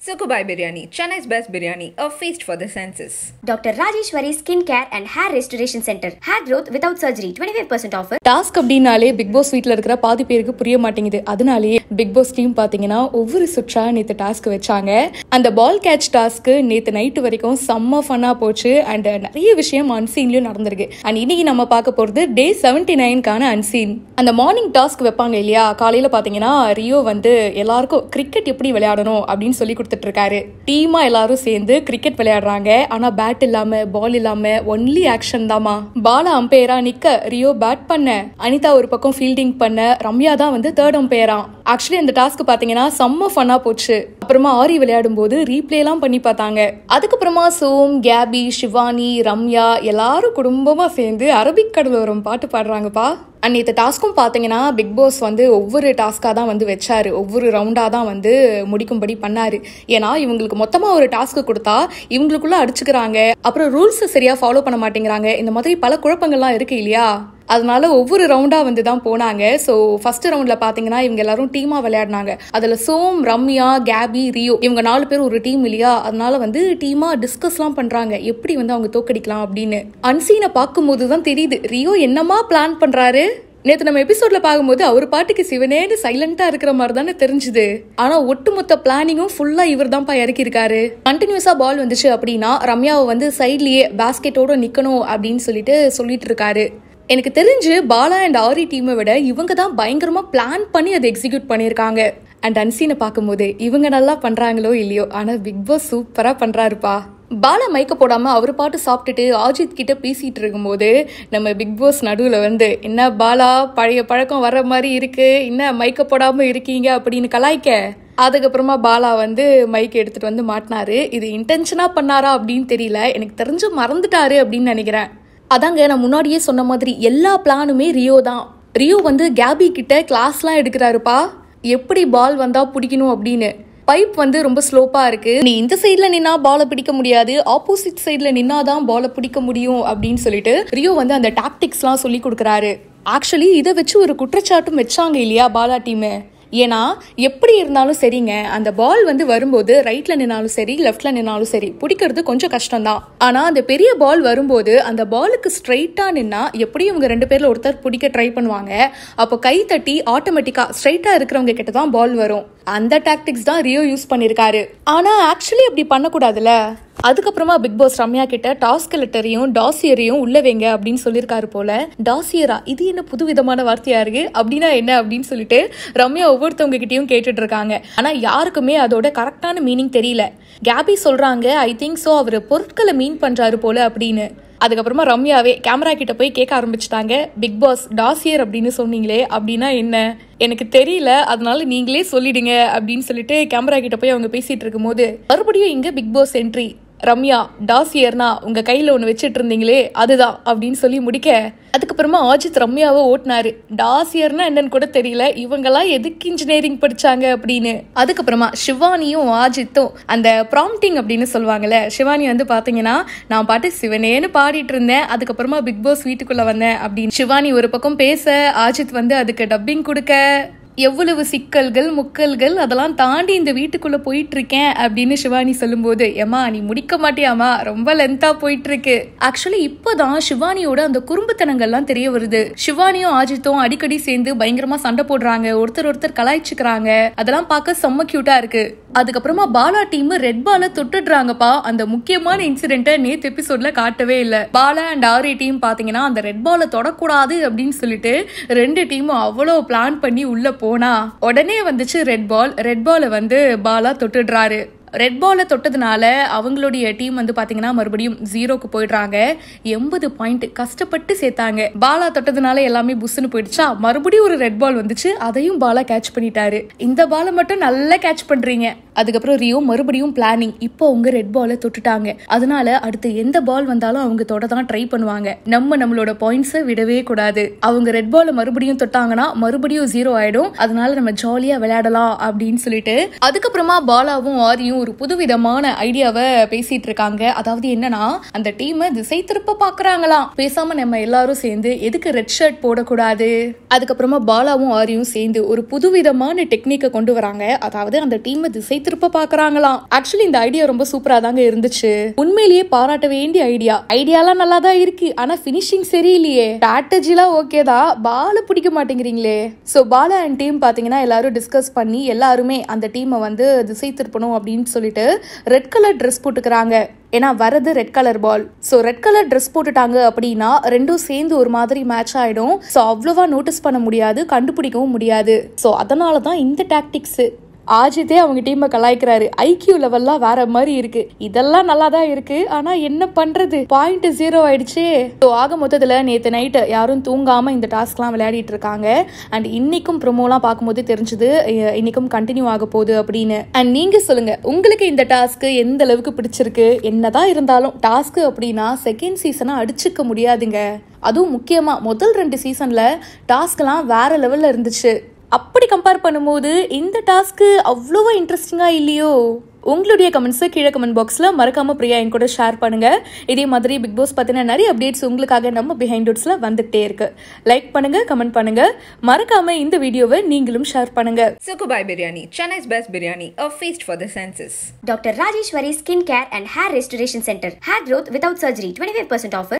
Sukubai Biryani, Chennai's best biryani, a feast for the senses. Dr. Rajeshwari Skin Care and Hair Restoration Center. Hair growth without surgery. 25% offer. Task அப்படின்னாலே Bigg Boss வீட்டில் இருக்கிற பாதி பேருக்கு புரிய மாட்டேங்குது அதனாலேயே big pass team பார்த்தீங்கன்னா ஒவ்வொரு சுற்றா நேற்று டாஸ்க் வச்சாங்க அந்த பால் கேட்ச் டாஸ்க்கு நேற்று நைட்டு வரைக்கும் செம்ம ஃபன்னாக போச்சு அண்ட் நிறைய விஷயம் அன்சீன்லையும் நடந்திருக்கு அண்ட் இன்னைக்கு நம்ம பார்க்க போகிறது டே செவன்டி நைன்கான அன்சீன் அந்த மார்னிங் டாஸ்க் வைப்பாங்க இல்லையா காலையில் பார்த்தீங்கன்னா ரியோ வந்து எல்லாருக்கும் கிரிக்கெட் எப்படி விளையாடணும் அப்படின்னு சொல்லி கொடுத்துட்டு இருக்காரு டீமா எல்லாரும் சேர்ந்து கிரிக்கெட் விளையாடுறாங்க ஆனா பேட் இல்லாம பால் இல்லாம ஒன்லி ஆக்ஷன் தாமா பால அம்பையரா நிக்க ரியோ பேட் பண்ண அனிதா ஒரு பக்கம் ஃபீல்டிங் பண்ண ரம்யா தான் வந்து தேர்ட் அம்பையரா ஆக்சுவலி அந்த டாஸ்க் பாத்தீங்கன்னா செம்ம ஃபன்னா போச்சு அப்புறமா ஆரி விளையாடும் போது ரீப்ளே எல்லாம் பண்ணி பார்த்தாங்க அதுக்கப்புறமா சோம் கேபி சிவானி ரம்யா எல்லாரும் குடும்பமா சேர்ந்து அரபிக் கடலோரம் பாட்டு பாடுறாங்கப்பா அன்னைத்த டாஸ்க்கும் பார்த்தீங்கன்னா பிக் பாஸ் வந்து ஒவ்வொரு டாஸ்க்காக தான் வந்து வச்சாரு ஒவ்வொரு ரவுண்டாக தான் வந்து முடிக்கும்படி பண்ணாரு ஏன்னா இவங்களுக்கு மொத்தமாக ஒரு டாஸ்க்கு கொடுத்தா இவங்களுக்குள்ள அடிச்சுக்கிறாங்க அப்புறம் ரூல்ஸை சரியாக ஃபாலோ பண்ண மாட்டேங்கிறாங்க இந்த மாதிரி பல குழப்பங்கள்லாம் இருக்கு இல்லையா அதனால ஒவ்வொரு ரவுண்டா வந்து தான் போனாங்க ஸோ ஃபர்ஸ்ட் ரவுண்ட்ல பாத்தீங்கன்னா இவங்க எல்லாரும் டீமா விளையாடினாங்க அதுல சோம் ரம்யா கேபி ரியோ இவங்க நாலு பேர் ஒரு டீம் இல்லையா அதனால வந்து டீமா டிஸ்கஸ்லாம் பண்றாங்க எப்படி வந்து அவங்க தோக்கடிக்கலாம் அப்படின்னு அன்சீனை பார்க்கும்போது தான் தெரியுது ரியோ என்னமா பிளான் பண்றாரு நேத்து நம்ம எபிசோட்ல பார்க்கும்போது அவர் பாட்டுக்கு சிவனேன்னு சைலண்டா இருக்கிற மாதிரி தானே தெரிஞ்சுது ஆனா ஒட்டுமொத்த பிளானிங்கும் ஃபுல்லா இவர் தான்ப்பா இறக்கியிருக்காரு கண்டினியூஸா பால் வந்துச்சு அப்படின்னா ரம்யாவை வந்து சைட்லயே பாஸ்கெட்டோட நிக்கணும் அப்படின்னு சொல்லிட்டு சொல்லிட்டு இருக்காரு எனக்கு தெரிஞ்சு பாலா அண்ட் ஆரி டீமை விட இவங்க தான் பயங்கரமா பிளான் பண்ணி அதை எக்ஸிக்யூட் பண்ணியிருக்காங்க அண்ட் அன்சீனை பார்க்கும்போது இவங்க நல்லா பண்றாங்களோ இல்லையோ ஆனா பிக் பாஸ் சூப்பரா பண்றாருப்பா பாலா மைக்க போடாம அவர் பாட்டு சாப்பிட்டுட்டு ஆஜித் கிட்ட பேசிட்டு இருக்கும்போது நம்ம பிக் பாஸ் நடுவில் வந்து என்ன பாலா பழைய பழக்கம் வர்ற மாதிரி இருக்கு என்ன மைக்க போடாம இருக்கீங்க அப்படின்னு கலாய்க்க அதுக்கப்புறமா பாலா வந்து மைக் எடுத்துட்டு வந்து மாட்டினாரு இது இன்டென்ஷனா பண்ணாரா அப்படின்னு தெரியல எனக்கு தெரிஞ்சு மறந்துட்டாரு அப்படின்னு நினைக்கிறேன் அதாங்க நான் முன்னாடியே சொன்ன மாதிரி எல்லா பிளானுமே ரியோ தான் ரியோ வந்து கேபி கிட்ட கிளாஸ்லாம் எடுக்கிறாருப்பா எப்படி பால் வந்தா பிடிக்கணும் அப்படின்னு பைப் வந்து ரொம்ப ஸ்லோப்பா இருக்கு நீ இந்த சைட்ல நின்னா பாலை பிடிக்க முடியாது ஆப்போசிட் சைட்ல நின்னாதான் பாலை பிடிக்க முடியும் அப்படின்னு சொல்லிட்டு ரியோ வந்து அந்த டாக்டிக்ஸ்லாம் சொல்லி கொடுக்குறாரு ஆக்சுவலி இதை வச்சு ஒரு குற்றச்சாட்டும் வச்சாங்க இல்லையா பாலா டீமு ஏன்னா எப்படி இருந்தாலும் சரிங்க அந்த பால் வந்து வரும்போது ரைட்ல நின்னாலும் சரி லெஃப்ட்ல நின்னாலும் சரி பிடிக்கிறது கொஞ்சம் கஷ்டம் தான் ஆனா அந்த பெரிய பால் வரும்போது அந்த பாலுக்கு ஸ்ட்ரைட்டா நின்னா எப்படியும் இவங்க ரெண்டு பேர்ல ஒருத்தர் பிடிக்க ட்ரை பண்ணுவாங்க அப்போ கை தட்டி ஆட்டோமேட்டிக்கா ஸ்ட்ரைட்டா இருக்கிறவங்க கிட்ட தான் பால் வரும் அந்த டாக்டிக்ஸ் தான் ரியோ யூஸ் பண்ணிருக்காரு ஆனா ஆக்சுவலி அப்படி பண்ணக்கூடாதுல்ல அதுக்கப்புறமா பிக் பாஸ் ரம்யா கிட்ட டாஸ்க் லெட்டரையும் டாசியரையும் உள்ள வைங்க அப்படின்னு சொல்லியிருக்காரு போல டாசியரா இது என்ன புது விதமான வார்த்தையா இருக்கு அப்படின்னா என்ன அப்படின்னு சொல்லிட்டு ரம்யா ஒவ்வொருத்தவங்க கிட்டயும் கேட்டுட்டு இருக்காங்க ஆனா யாருக்குமே அதோட கரெக்டான மீனிங் தெரியல கேபி சொல்றாங்க ஐ திங்க் ஸோ அவர் பொருட்களை மீன் பண்றாரு போல அப்படின்னு அதுக்கப்புறமா ரம்யாவே கேமரா கிட்ட போய் கேட்க ஆரம்பிச்சிட்டாங்க பிக் பாஸ் டாசியர் அப்படின்னு சொன்னீங்களே அப்படின்னா என்ன எனக்கு தெரியல அதனால நீங்களே சொல்லிடுங்க அப்படின்னு சொல்லிட்டு கேமரா கிட்ட போய் அவங்க பேசிட்டு இருக்கும்போது மறுபடியும் இங்க பிக் பாஸ் என்ட்ரி ரம்யா டாசியர்னா உங்க கையில ஒண்ணு வச்சிட்டு இருந்தீங்களே அதுதான் அப்படின்னு சொல்லி முடிக்க அதுக்கப்புறமா ஆஜித் ரம்யாவை ஓட்டினாரு டாசியர்னா என்னன்னு கூட தெரியல இவங்கெல்லாம் எதுக்கு இன்ஜினியரிங் படிச்சாங்க அப்படின்னு அதுக்கப்புறமா சிவானியும் ஆஜித்தும் அந்த ப்ராம்டிங் அப்படின்னு சொல்லுவாங்கல்ல சிவானி வந்து பாத்தீங்கன்னா நான் பாட்டு சிவனேன்னு பாடிட்டு இருந்தேன் அதுக்கப்புறமா பிக் பாஸ் வீட்டுக்குள்ள வந்தேன் அப்படின்னு சிவானி ஒரு பக்கம் பேச ஆஜித் வந்து அதுக்கு டப்பிங் கொடுக்க எவ்வளவு சிக்கல்கள் முக்கல்கள் அதெல்லாம் தாண்டி இந்த வீட்டுக்குள்ள போயிட்டு இருக்கேன் அப்படின்னு சிவானி சொல்லும்போது ஏமா நீ முடிக்க மாட்டியாமா ரொம்ப லென்த்தா போயிட்டு இருக்கு ஆக்சுவலி இப்பதான் சிவானியோட அந்த குறும்புத்தனங்கள்லாம் தெரிய வருது சிவானியும் ஆஜித்தும் அடிக்கடி சேர்ந்து பயங்கரமா சண்டை போடுறாங்க ஒருத்தர் ஒருத்தர் கலாய்ச்சிக்கிறாங்க அதெல்லாம் பார்க்க செம்ம கியூட்டா இருக்கு அதுக்கப்புறமா பாலா டீம் ரெட் பால தொட்டுடுறாங்கப்பா அந்த முக்கியமான இன்சிடென்ட்டை நேத்து எபிசோட்ல காட்டவே இல்ல பாலா அண்ட் ஆரி டீம் பாத்தீங்கன்னா அந்த ரெட் பால தொடக்கூடாது அப்படின்னு சொல்லிட்டு ரெண்டு டீமும் அவ்வளோ பிளான் பண்ணி உள்ள போனா உடனே வந்துச்சு ரெட் பால் ரெட் பாலை வந்து பாலா தொட்டுடுறாரு ரெட் பாலை தொட்டதுனால அவங்களுடைய டீம் வந்து பாத்தீங்கன்னா மறுபடியும் ஜீரோக்கு போயிடுறாங்க எண்பது பாயிண்ட் கஷ்டப்பட்டு சேர்த்தாங்க பாலா தொட்டதுனால எல்லாமே புஷ்னு போயிடுச்சா மறுபடியும் ஒரு ரெட் பால் வந்துச்சு அதையும் பாலா கேட்ச் பண்ணிட்டாரு இந்த பாலை மட்டும் நல்லா கேட்ச் பண்றீங்க அதுக்கப்புறம் ரியோ மறுபடியும் பிளானிங் இப்போ அவங்க ரெட் பாலை தொட்டுட்டாங்க அதனால அடுத்து எந்த பால் வந்தாலும் அவங்க தொட தான் ட்ரை பண்ணுவாங்க நம்ம நம்மளோட பாயிண்ட்ஸை விடவே கூடாது அவங்க ரெட் பாலை மறுபடியும் தொட்டாங்கன்னா மறுபடியும் ஜீரோ ஆயிடும் அதனால நம்ம ஜாலியா விளையாடலாம் அப்படின்னு சொல்லிட்டு அதுக்கப்புறமா பாலாவும் ஆரியும் ஒரு புதுவிதமான ஐடியாவை பேசிட்டு இருக்காங்க அதாவது என்னன்னா அந்த டீமை திசை திருப்ப பாக்குறாங்களாம் பேசாம நம்ம எல்லாரும் சேர்ந்து எதுக்கு ரெட் ஷர்ட் போடக்கூடாது அதுக்கப்புறமா பாலாவும் ஆரியும் சேர்ந்து ஒரு புதுவிதமான டெக்னிக்கை கொண்டு வராங்க அதாவது அந்த டீமை திசை திருப்ப பாக்குறாங்களாம் ஆக்சுவலி இந்த ஐடியா ரொம்ப சூப்பரா தாங்க இருந்துச்சு உண்மையிலேயே பாராட்ட வேண்டிய ஐடியா ஐடியாலாம் நல்லா தான் இருக்கு ஆனா பினிஷிங் சரியில்லையே ஸ்ட்ராட்டஜிலாம் ஓகே தான் பால பிடிக்க மாட்டேங்கிறீங்களே ஸோ பாலா அண்ட் டீம் பார்த்தீங்கன்னா எல்லாரும் டிஸ்கஸ் பண்ணி எல்லாருமே அந்த டீமை வந்து திசை திருப்பணும் அப்படின்னு சொல்லிட்டு ரெட் கலர் ட்ரெஸ் போட்டுக்கிறாங்க ஏன்னா வரது red colour ball so red colour dress போட்டுட்டாங்க அப்படின்னா ரெண்டும் சேர்ந்து ஒரு மாதிரி மேட்ச் ஆயிடும் ஸோ அவ்வளோவா நோட்டீஸ் பண்ண முடியாது கண்டுபிடிக்கவும் முடியாது ஸோ அதனால தான் இந்த டாக்டிக்ஸ் ஆஜித்தே அவங்க டீமை கலாய்க்கிறாரு ஐக்கியூ லெவல்லாம் வேற மாதிரி இருக்கு இதெல்லாம் நல்லா தான் இருக்கு ஆனா என்ன பண்றது பாயிண்ட் ஜீரோ ஆயிடுச்சே ஸோ ஆக மொத்தத்துல நேத்து நைட்டு யாரும் தூங்காம இந்த டாஸ்க்லாம் விளையாடிட்டு இருக்காங்க அண்ட் இன்னைக்கும் ப்ரொமோலாம் பார்க்கும்போது தெரிஞ்சது இன்னைக்கும் கண்டினியூ ஆக போகுது அப்படின்னு அண்ட் நீங்க சொல்லுங்க உங்களுக்கு இந்த டாஸ்க் எந்த அளவுக்கு பிடிச்சிருக்கு என்னதான் இருந்தாலும் டாஸ்க் அப்படின்னா செகண்ட் சீசனை அடிச்சுக்க முடியாதுங்க அதுவும் முக்கியமா முதல் ரெண்டு சீசன்ல டாஸ்க்லாம் வேற லெவல்ல இருந்துச்சு அப்படி கம்பேர் பண்ணும்போது இந்த டாஸ்க்கு அவ்வளோவா இன்ட்ரெஸ்டிங்காக இல்லையோ உங்களுடைய கமெண்ட்ஸை கீழே கமெண்ட் பாக்ஸில் மறக்காம பிரியா என் கூட ஷேர் பண்ணுங்க இதே மாதிரி பிக் பாஸ் பற்றின நிறைய அப்டேட்ஸ் உங்களுக்காக நம்ம பிஹைண்ட் டூட்ஸில் வந்துகிட்டே இருக்கு லைக் பண்ணுங்க கமெண்ட் பண்ணுங்க மறக்காம இந்த வீடியோவை நீங்களும் ஷேர் பண்ணுங்க Sukubai Biryani, Chennai's best biryani, a feast for the senses. Dr. Rajeshwari Skin Care and Hair Restoration Center. Hair growth without surgery. 25% offer.